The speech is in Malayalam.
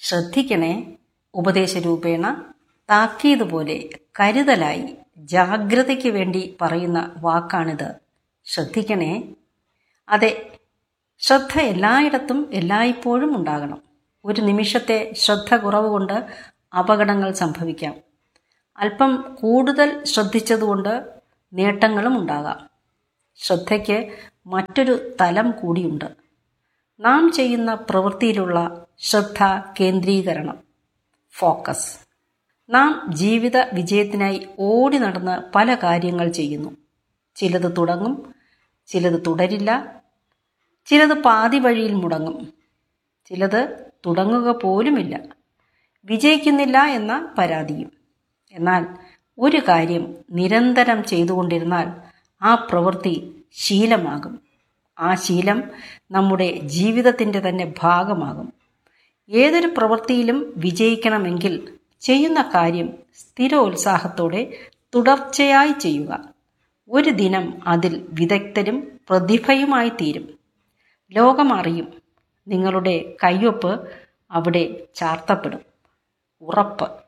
ശ്രദ്ധിക്കണേ ഉപദേശരൂപേണ താക്കീത് പോലെ കരുതലായി ജാഗ്രതയ്ക്ക് വേണ്ടി പറയുന്ന വാക്കാണിത് ശ്രദ്ധിക്കണേ അതെ ശ്രദ്ധ എല്ലായിടത്തും എല്ലായ്പ്പോഴും ഉണ്ടാകണം ഒരു നിമിഷത്തെ ശ്രദ്ധ കുറവ് കൊണ്ട് അപകടങ്ങൾ സംഭവിക്കാം അല്പം കൂടുതൽ ശ്രദ്ധിച്ചതുകൊണ്ട് നേട്ടങ്ങളും ഉണ്ടാകാം ശ്രദ്ധയ്ക്ക് മറ്റൊരു തലം കൂടിയുണ്ട് നാം ചെയ്യുന്ന പ്രവൃത്തിയിലുള്ള ശ്രദ്ധ കേന്ദ്രീകരണം ഫോക്കസ് നാം ജീവിത വിജയത്തിനായി ഓടി നടന്ന് പല കാര്യങ്ങൾ ചെയ്യുന്നു ചിലത് തുടങ്ങും ചിലത് തുടരില്ല ചിലത് പാതി വഴിയിൽ മുടങ്ങും ചിലത് തുടങ്ങുക പോലുമില്ല വിജയിക്കുന്നില്ല എന്ന പരാതിയും എന്നാൽ ഒരു കാര്യം നിരന്തരം ചെയ്തുകൊണ്ടിരുന്നാൽ ആ പ്രവൃത്തി ശീലമാകും ആ ശീലം നമ്മുടെ ജീവിതത്തിൻ്റെ തന്നെ ഭാഗമാകും ഏതൊരു പ്രവൃത്തിയിലും വിജയിക്കണമെങ്കിൽ ചെയ്യുന്ന കാര്യം സ്ഥിരോത്സാഹത്തോടെ തുടർച്ചയായി ചെയ്യുക ഒരു ദിനം അതിൽ വിദഗ്ധരും പ്രതിഭയുമായി തീരും ലോകം അറിയും നിങ്ങളുടെ കയ്യൊപ്പ് അവിടെ ചാർത്തപ്പെടും ഉറപ്പ്